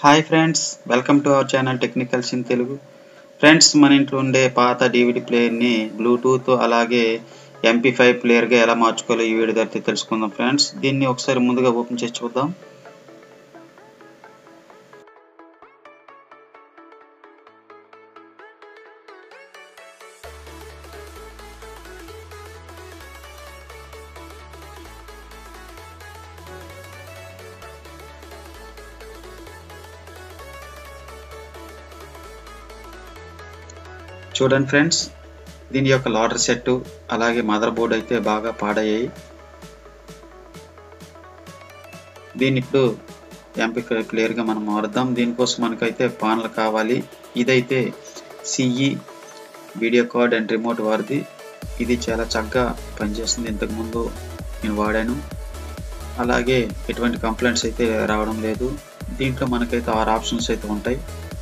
Hi friends welcome to our channel technicals in Telugu friends మన ఇంట్లో ఉండే పాత డివిడి ప్లేయర్ని బ్లూటూత్ అలాగే ఎంపీ ఫైవ్ ప్లేయర్గా ఎలా మార్చుకోవాలో ఈ వీడియో ద్వారా తెలుసుకుందాం ఫ్రెండ్స్ దీన్ని ఒకసారి ముందుగా ఓపెన్ చేసి చూద్దాం చూడండి ఫ్రెండ్స్ దీని యొక్క లాడర్ సెట్ అలాగే మదర్ బోర్డ్ అయితే బాగా పాడయ్యాయి దీన్ని ఇప్పుడు ఎంపీ క్లియర్గా మనం మారుద్దాం దీనికోసం మనకైతే పాన్లు కావాలి ఇదైతే CE video card and remote వారిది ఇది చాలా చక్కగా పనిచేస్తుంది ఇంతకుముందు నేను వాడాను అలాగే ఎటువంటి కంప్లైంట్స్ అయితే రావడం లేదు దీంట్లో మనకైతే ఆరు ఆప్షన్స్ అయితే ఉంటాయి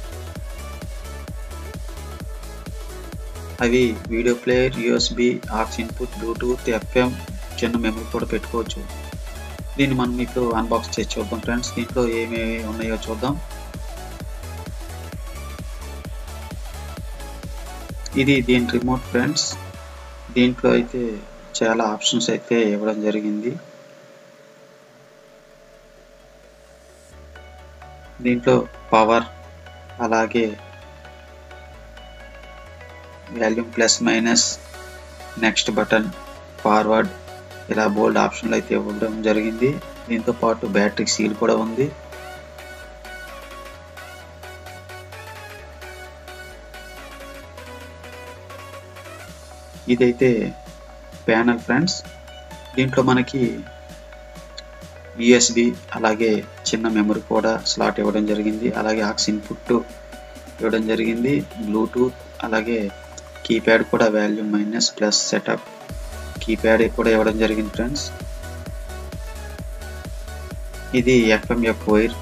అవి video player USB aux input bluetooth FM చిన్న మెమరీ కూడా పెట్టుకోవచ్చు దీన్ని మనం ఇప్పుడు అన్బాక్స్ చేసి చూద్దాం ఫ్రెండ్స్ దీంట్లో ఏమేమి ఉన్నాయో చూద్దాం ఇది దీని రిమోట్ ఫ్రెండ్స్ దీంట్లో అయితే చాలా ఆప్షన్స్ అయితే ఇవ్వడం జరిగింది దీంట్లో పవర్ అలాగే volume plus minus next button forward ఇలా బోల్డ్ ఆప్షన్లు అయితే ఇవ్వడం జరిగింది దీంతో పాటు బ్యాటరీ సీల్ కూడా ఉంది ఇదైతే ప్యానల్ ఫ్రెండ్స్ దీంట్లో మనకి యుఎస్బి అలాగే చిన్న మెమరీ కూడా స్లాట్ ఇవ్వడం జరిగింది అలాగే ఆక్స్ ఇన్పుట్ ఇవ్వడం జరిగింది బ్లూటూత్ అలాగే కీప్యాడ్ కూడా volume minus plus setup keypad కూడా ఇవ్వడం జరిగింది ఫ్రెండ్స్ ఇది ఎఫ్ఎంఎఫ్ వైర్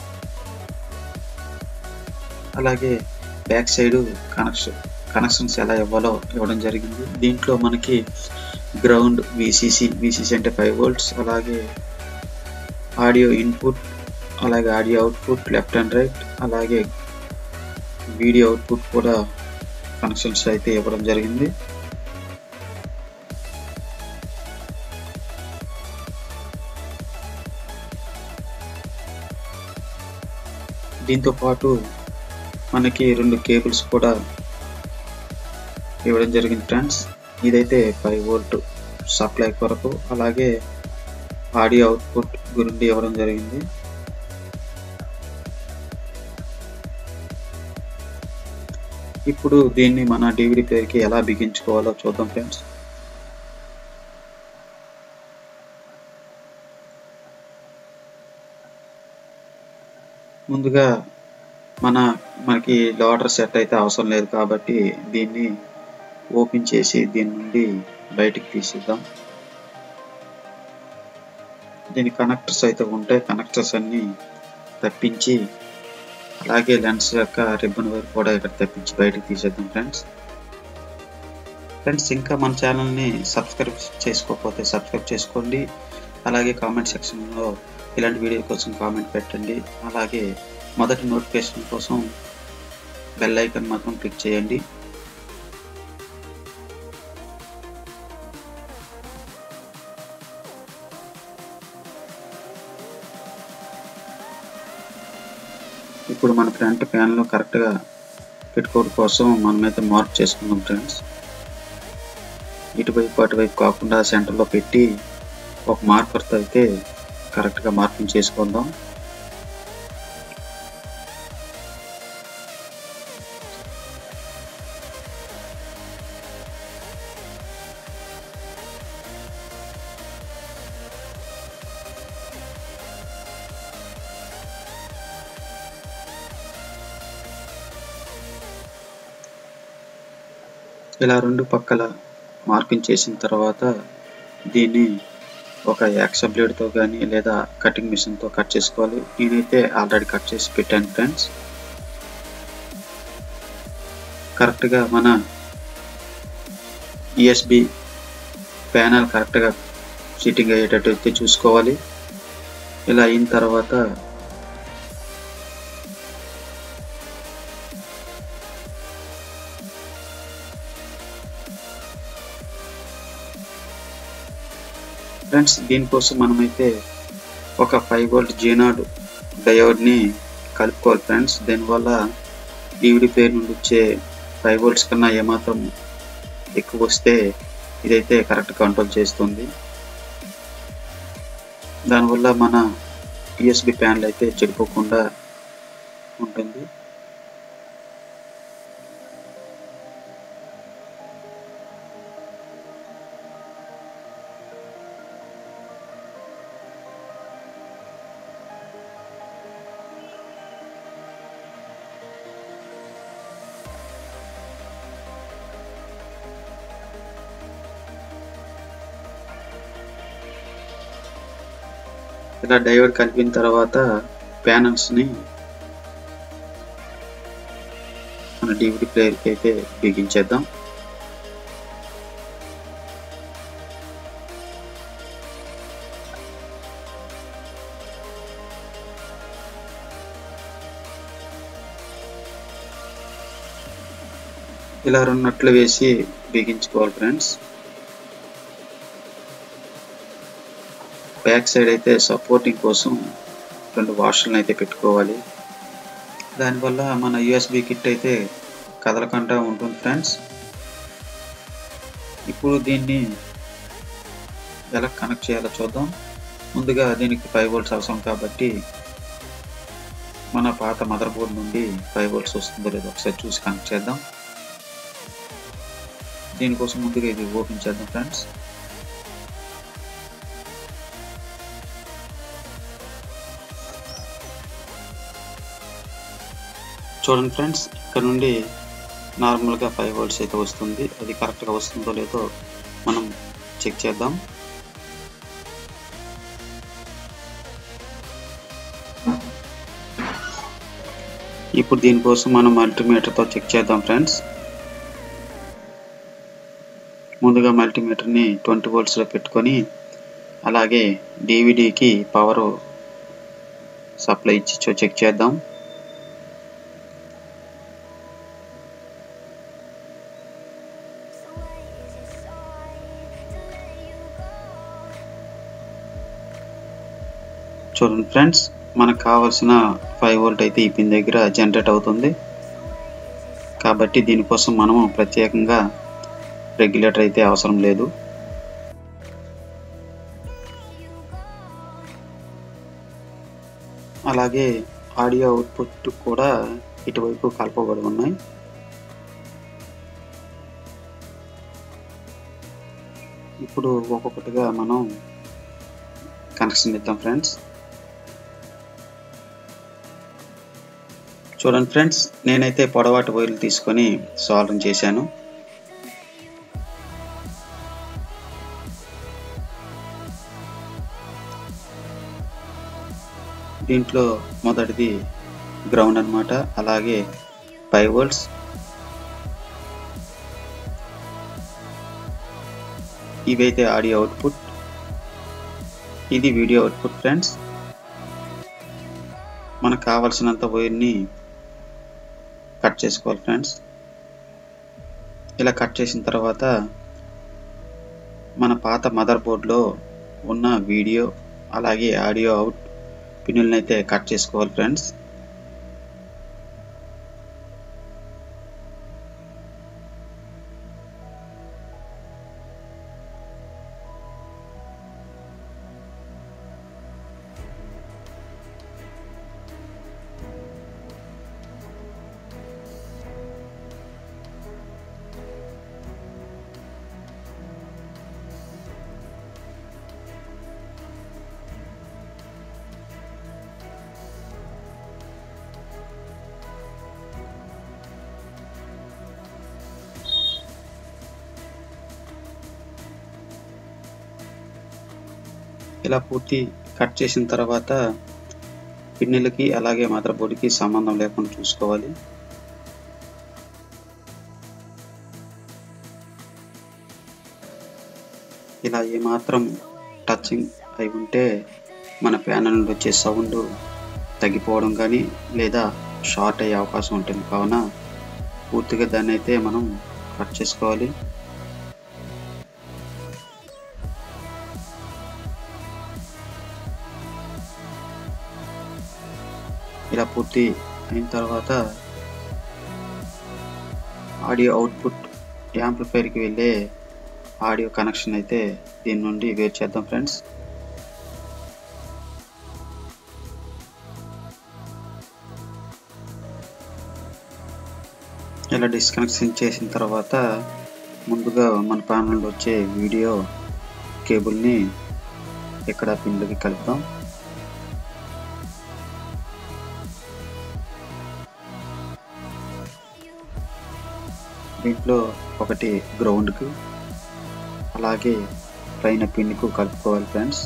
అలాగే బ్యాక్ సైడ్ కనెక్షన్ కనెక్షన్స్ ఎలా ఇవ్వాలో ఇవ్వడం జరిగింది దీంట్లో మనకి గ్రౌండ్ విసిసి విసిసి అంటే ఫైవ్ వోల్ట్స్ అలాగే ఆడియో ఇన్పుట్ అలాగే audio output left and right అలాగే వీడియో అవుట్పుట్ కూడా కనెక్షన్స్ అయితే ఇవ్వడం జరిగింది దీంతో పాటు మనకి రెండు కేబుల్స్ కూడా ఇవ్వడం జరిగింది ఫ్రెండ్స్ ఇదైతే ఫైవ్ వోల్ట్ సప్లై కొరకు అలాగే ఆడియో అవుట్పుట్ గురించి ఇవ్వడం జరిగింది ఇప్పుడు దీన్ని మన డివిడి ప్లేయర్కి ఎలా బిగించుకోవాలో చూద్దాం ఫ్రెండ్స్ ముందుగా మన మనకి లోడర్ సెట్ అయితే అవసరం లేదు కాబట్టి దీన్ని ఓపెన్ చేసి దీని నుండి బయటికి తీసిద్దాం దీని కనెక్టర్స్ అయితే ఉంటాయి కనెక్టర్స్ అన్ని తప్పించి అలాగే లెన్స్ యొక్క రిబ్బన్ వైర్ కూడా ఇక్కడ తప్పించి బయటకు తీసేద్దాం ఫ్రెండ్స్ ఫ్రెండ్స్ ఇంకా మన ఛానల్ని సబ్స్క్రైబ్ చేసుకోకపోతే సబ్స్క్రైబ్ చేసుకోండి అలాగే కామెంట్ సెక్షన్లో ఇలాంటి వీడియో కోసం కామెంట్ పెట్టండి అలాగే మొదటి నోటిఫికేషన్ కోసం బెల్ ఐకాన్ మాత్రం క్లిక్ చేయండి ఇప్పుడు మన ఫ్రంట్ ప్యాన్లో కరెక్ట్గా పెట్టుకోవడం కోసం మనమైతే మార్క్ చేసుకుందాం ఫ్రెండ్స్ ఇటువైపు అటువైపు కాకుండా సెంటర్లో పెట్టి ఒక మార్కర్తో అయితే కరెక్ట్గా మార్కింగ్ చేసుకుందాం ఇలా రెండు పక్కల మార్కింగ్ చేసిన తర్వాత దీన్ని ఒక యాక్స బ్లేడ్తో కానీ లేదా కటింగ్ మిషన్తో కట్ చేసుకోవాలి నేనైతే ఆల్రెడీ కట్ చేసి పెట్టాను ఫ్రెండ్స్ కరెక్ట్గా మన ఈఎస్బి ప్యానల్ కరెక్ట్గా సిట్టింగ్ అయ్యేటట్టు అయితే చూసుకోవాలి ఇలా అయిన తర్వాత ఫ్రెండ్స్ దీనికోసం మనమైతే ఒక ఫైవ్ వోల్ట్ జీనాడ్ డయోడ్ని కలుపుకోవాలి ఫ్రెండ్స్ దీనివల్ల డివిడి ప్లేయర్ నుండి వచ్చే ఫైవ్ వోల్ట్స్ కన్నా ఏమాత్రం ఎక్కువ వస్తే ఇదైతే కరెక్ట్ కంట్రోల్ చేస్తుంది దానివల్ల మన యూఎస్బి ప్యానల్ అయితే చెడిపోకుండా ఉంటుంది ఇలా డయోడ్ కలిపిన తర్వాత ప్యానల్స్ని మన డివిడి ప్లేయర్కి అయితే బిగించేద్దాం ఇలా రెండు నట్లు వేసి బిగించుకోవాలి ఫ్రెండ్స్ బ్యాక్ సైడ్ అయితే సపోర్టింగ్ కోసం రెండు వాషర్లను అయితే పెట్టుకోవాలి దానివల్ల మన యూఎస్బి కిట్ అయితే కదలకుండా ఉంటుంది ఫ్రెండ్స్ ఇప్పుడు దీన్ని ఎలా కనెక్ట్ చేయాలో చూద్దాం ముందుగా దీనికి ఫైవ్ వోల్ట్స్ అవసరం కాబట్టి మన పాత మదర్ బోర్డ్ నుండి ఫైవ్ వోల్ట్స్ వస్తుందో లేదో ఒకసారి చూసి కనెక్ట్ చేద్దాం దీనికోసం ముందుగా ఇది ఓపెన్ చేద్దాం ఫ్రెండ్స్ చూడండి ఫ్రెండ్స్ ఇక్కడ నుండి నార్మల్గా ఫైవ్ వోల్ట్స్ అయితే వస్తుంది అది కరెక్ట్గా వస్తుందో లేదో మనం చెక్ చేద్దాం ఇప్పుడు దీనికోసం మనం మల్టీమీటర్తో చెక్ చేద్దాం ఫ్రెండ్స్ ముందుగా మల్టీమీటర్ని ట్వంటీ వోల్ట్స్లో పెట్టుకొని అలాగే డివిడికి పవర్ సప్లై ఇచ్చి చెక్ చేద్దాం చూడండి ఫ్రెండ్స్ మనకు కావాల్సిన ఫైవ్ వోల్ట్ అయితే ఈ పిన్ దగ్గర జనరేట్ అవుతుంది కాబట్టి దీనికోసం మనము ప్రత్యేకంగా రెగ్యులేటర్ అయితే అవసరం లేదు అలాగే ఆడియో అవుట్పుట్ కూడా ఇటువైపు కలపబడి ఉన్నాయి ఇప్పుడు ఒక్కొక్కటిగా మనం కనెక్షన్ ఇద్దాం ఫ్రెండ్స్ చూడండి ఫ్రెండ్స్ నేనైతే పొడవాటి వైర్లు తీసుకొని సాల్వ్ చేశాను దీంట్లో మొదటిది గ్రౌండ్ అనమాట అలాగే ఫైవ్ వోల్ట్స్ ఇవైతే ఆడియో అవుట్పుట్ ఇది వీడియో అవుట్పుట్ ఫ్రెండ్స్ మనకు కావలసినంత వైర్ని కట్ చేసుకోవాలి ఫ్రెండ్స్ ఇలా కట్ చేసిన తర్వాత మన పాత మదర్ బోర్డ్లో ఉన్న వీడియో అలాగే ఆడియో అవుట్ పిన్నులను అయితే కట్ చేసుకోవాలి ఫ్రెండ్స్ ఇలా పూర్తి కట్ చేసిన తర్వాత పిన్నులకి అలాగే మదర్ బోర్డుకి సంబంధం లేకుండా చూసుకోవాలి ఇలా ఏమాత్రం టచింగ్ అయి ఉంటే మన ప్యానల్ నుండి వచ్చే సౌండ్ తగ్గిపోవడం కానీ లేదా షార్ట్ అయ్యే అవకాశం ఉంటుంది కావున పూర్తిగా దాన్ని అయితే మనం కట్ చేసుకోవాలి ఇలా పూర్తి అయిన తర్వాత ఆడియో అవుట్పుట్ యాంప్లిఫైర్కి వెళ్ళే ఆడియో కనెక్షన్ అయితే దీని నుండి వేరు చేద్దాం ఫ్రెండ్స్ ఇలా డిస్కనెక్షన్ చేసిన తర్వాత ముందుగా మన ప్యానల్ వచ్చే వీడియో కేబుల్ని ఇక్కడ పిన్లకి కలుపుదాం దీంట్లో ఒకటి గ్రౌండ్కు అలాగే పైన పిన్కు కలుపుకోవాలి friends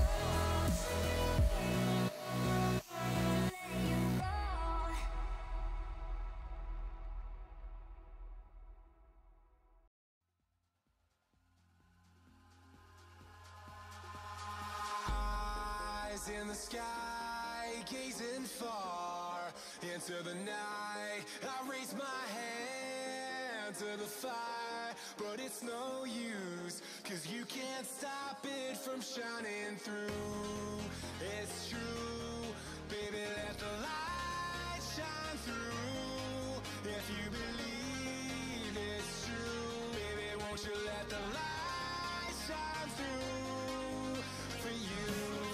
Eyes in the sky, gazing far into the night. I raise my hand to the fire, but it's no use, cause you can't stop it from shining through. It's true, baby, let the light shine through. If you believe it's true, baby, won't you let the light shine through for you?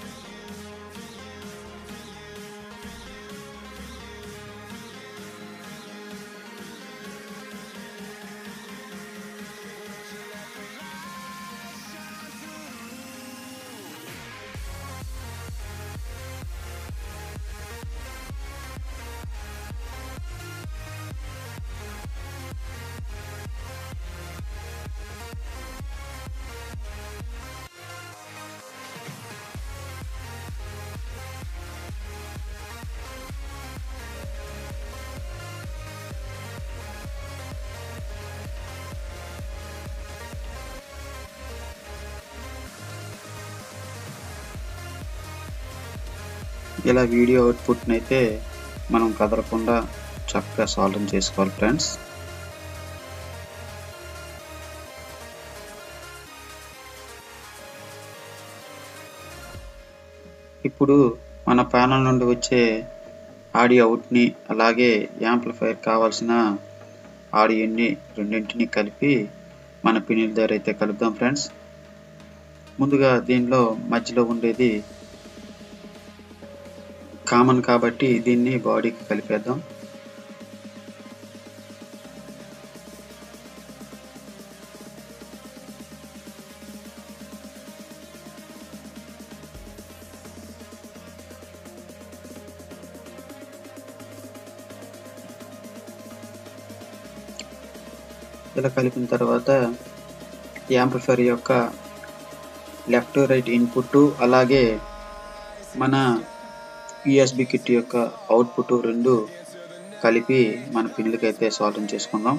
ఇలా video అవుట్పుట్ని అయితే మనం కదలకుండా చక్కగా solve చేసుకోవాలి friends ఇప్పుడు మన panel నుండి వచ్చే ఆడియో అవుట్ని అలాగే యాంప్లిఫైర్ కావాల్సిన ఆడియోని రెండింటిని కలిపి మన పిన్నుల దగ్గర అయితే కలుపుదాం ఫ్రెండ్స్ ముందుగా దీనిలో మధ్యలో ఉండేది కామన్ కాబట్టి దీన్ని బాడీకి కలిపేద్దాం ఇలా కలిపిన తర్వాత యాంప్లిఫైర్ యొక్క లెఫ్ట్ రైట్ ఇన్పుట్ అలాగే మన యూఎస్బి కిట్ యొక్క అవుట్పుట్ రెండు కలిపి మన పిన్లకి అయితే సాల్వ్ చేసుకుందాం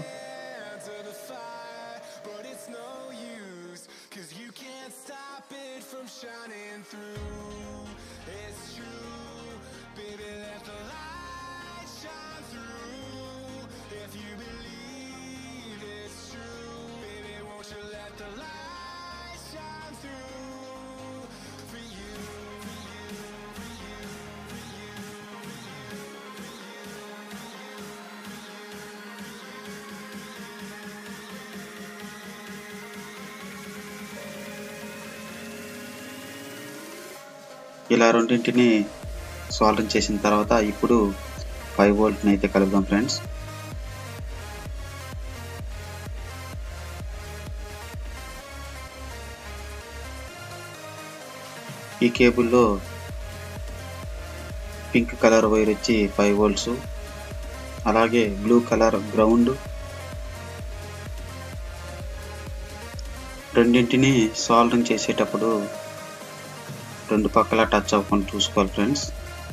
but it's no use, cause you can't stop it from shining through. It's true, baby, let the light shine through. If you believe it's true, baby, won't you let the light shine through for you? ఇలా రెండింటిని solve చేసిన తర్వాత ఇప్పుడు five వోల్ట్ని అయితే కలుపుదాం friends ఈ కేబుల్లో pink colour wire వచ్చి ఫైవ్ వోల్ట్స్ అలాగే బ్లూ కలర్ గ్రౌండ్ రెండింటిని సాల్వింగ్ చేసేటప్పుడు రెండు పక్కల టచ్ అవ్వకుండా చూసుకోవాలి ఫ్రెండ్స్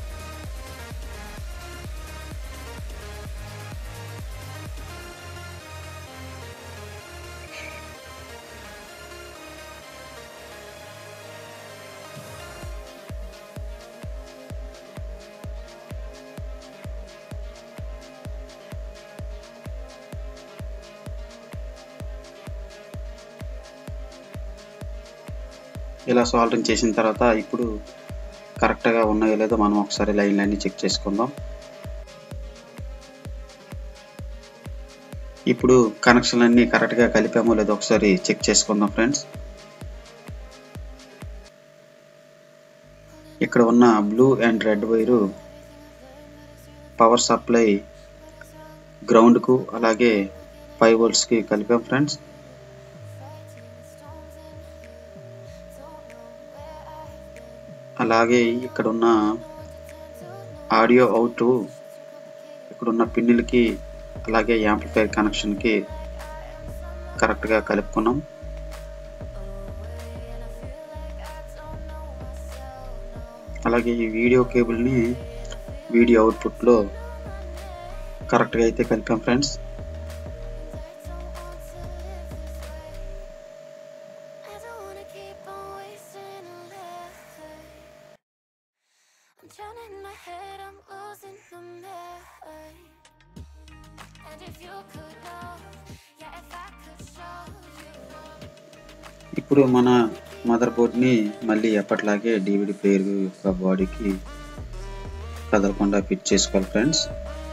ఇలా సాల్వింగ్ చేసిన తర్వాత ఇప్పుడు కరెక్ట్గా ఉన్నాయో లేదో మనం ఒకసారి లైన్లన్నీ చెక్ చేసుకుందాం ఇప్పుడు కనెక్షన్ అన్ని కరెక్ట్గా కలిపామో లేదో ఒకసారి చెక్ చేసుకుందాం ఫ్రెండ్స్ ఇక్కడ ఉన్న blue and red wire power supply గ్రౌండ్కు అలాగే ఫైవ్ వోల్ట్స్కి కలిపాం ఫ్రెండ్స్ అలాగే ఇక్కడ ఉన్న ఆడియో అవుట్ ఇక్కడున్న పిన్నులకి అలాగే యాంప్లిఫైర్ కనెక్షన్కి కరెక్ట్గా కలుపుకున్నాం అలాగే ఈ వీడియో కేబుల్ని వీడియో అవుట్పుట్లో కరెక్ట్గా అయితే కలిపాం friends I don't wanna keep on wasting a life. I'm drowning in my head, I'm losing the mind. And if you could know, yeah, if I could show you. ఇప్పుడు మన mother బోర్డ్ని మళ్ళీ ఎప్పటిలాగే DVD player యొక్క బాడీకి కదలకుండా fit చేసుకోవాలి friends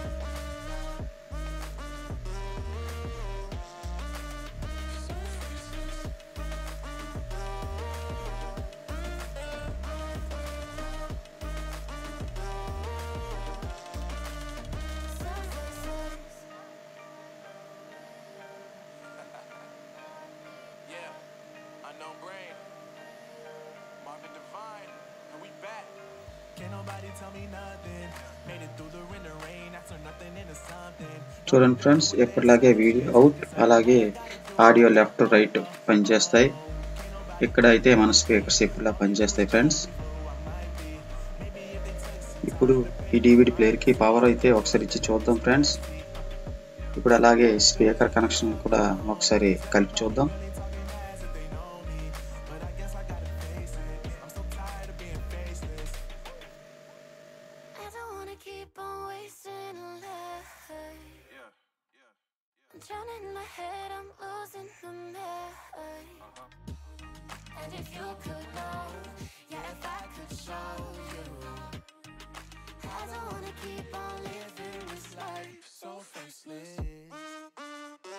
Yeah, unknown brain. Marvin Devine, and we back. Can't nobody tell me nothing. Made it through the rain, the rain. I turned nothing into something. చూడండి friends ఎప్పటిలాగే video out అలాగే audio left right పనిచేస్తాయి ఇక్కడ అయితే మన speakers ఎప్పుడులా పనిచేస్తాయి friends ఇప్పుడు ఈ డివిడి ప్లేయర్కి పవర్ అయితే ఒకసారి ఇచ్చి చూద్దాం ఫ్రెండ్స్ ఇప్పుడు అలాగే స్పీకర్ కనెక్షన్ కూడా ఒకసారి కలిపి చూద్దాం I don't wanna keep on wasting a life. Yeah, yeah. I'm drowning in my head, I'm losing the mind. And if you could know, yeah, if I could show you. I don't wanna keep on living this life so faceless.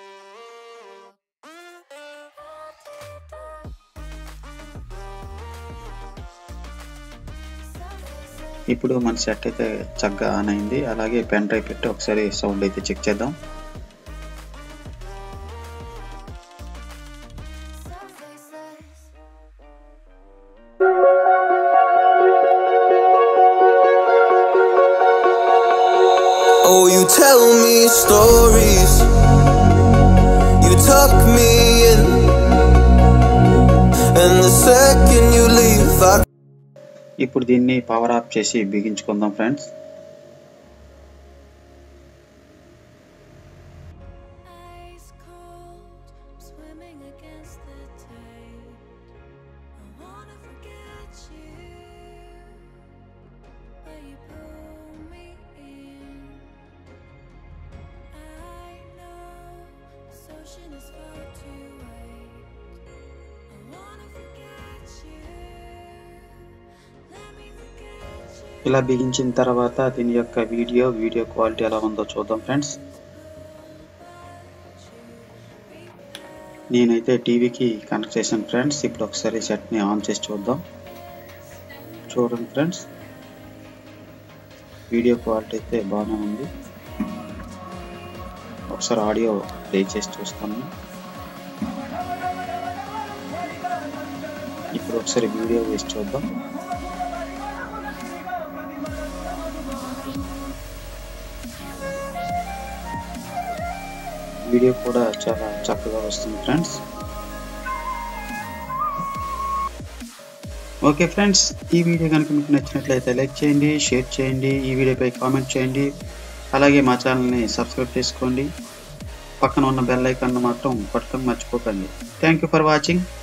ఇప్పుడు మన set అయితే చక్కగా on అయింది అలాగే pen drive పెట్టి ఒకసారి sound అయితే check చేద్దాం So faceless. Oh, you tell me stories. You tuck me in. And the second you leave, I ఇప్పుడు దీన్ని పవర్ ఆఫ్ చేసి బిగించుకుందాం friends Ice cold, swimming against the tide. I wanna forget you, but you pull me in. I know this ocean is far too wide. I wanna forget you. Let me forget you. ఇలా బిగించిన తర్వాత దీని యొక్క video video quality ఎలా ఉందో చూద్దాం friends నేనైతే టీవీకి connect చేశాను ఫ్రెండ్స్ ఇప్పుడు ఒకసారి సెట్ని ఆన్ చేసి చూద్దాం చూడండి ఫ్రెండ్స్ వీడియో క్వాలిటీ అయితే బాగానే ఉంది ఒకసారి ఆడియో ప్లే చేసి చూస్తాను ఇప్పుడు ఒకసారి వీడియో వేసి చూద్దాం వీడియో కూడా చాలా చక్కగా వస్తుంది ఫ్రెండ్స్ ఓకే ఫ్రెండ్స్ ఈ వీడియో కనుక మీకు నచ్చినట్లయితే లైక్ చేయండి షేర్ చేయండి ఈ వీడియోపై కామెంట్ చేయండి అలాగే మా ఛానల్ని సబ్స్క్రైబ్ చేసుకోండి పక్కన ఉన్న బెల్ ఐకాన్ మాత్రం పట్టుకొని మర్చిపోకండి థ్యాంక్ యూ ఫర్ వాచింగ్